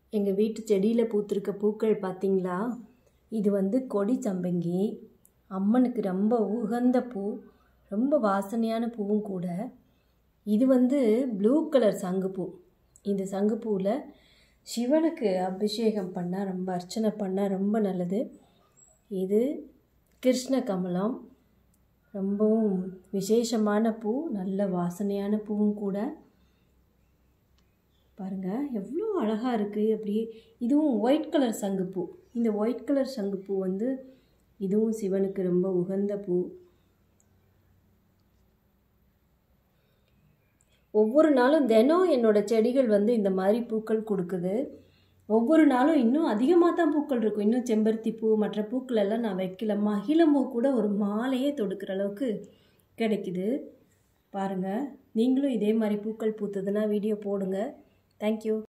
எங்கள் வீட்டு செடியில் பூத்திருக்க பூக்கள் பார்த்தீங்களா இது வந்து கொடி சம்பங்கி அம்மனுக்கு ரொம்ப உகந்த பூ ரொம்ப வாசனையான பூவும் கூட இது வந்து ப்ளூ கலர் சங்குப்பூ இந்த சங்குப்பூவில் சிவனுக்கு அபிஷேகம் பண்ணால் ரொம்ப அர்ச்சனை பண்ணால் ரொம்ப நல்லது இது கிருஷ்ண கமலம் ரொம்பவும் விசேஷமான பூ நல்ல வாசனையான பூவும் கூட பாருங்கள் எவ்வளோ அழகாக இருக்குது அப்படியே இதுவும் ஒயிட் கலர் சங்குப்பூ இந்த ஒயிட் கலர் சங்குப்பூ வந்து இதுவும் சிவனுக்கு ரொம்ப உகந்த பூ ஒவ்வொரு நாளும் தினம் என்னோடய செடிகள் வந்து இந்த மாதிரி பூக்கள் கொடுக்குது ஒவ்வொரு நாளும் இன்னும் அதிகமாக தான் பூக்கள் இருக்கும் இன்னும் செம்பருத்தி பூ மற்ற பூக்கள் எல்லாம் நான் வைக்கல மகிழம்பூ கூட ஒரு மாலையே தொடுக்கிற அளவுக்கு கிடைக்குது பாருங்கள் நீங்களும் இதே மாதிரி பூக்கள் பூத்ததுன்னா வீடியோ போடுங்க தேங்க்யூ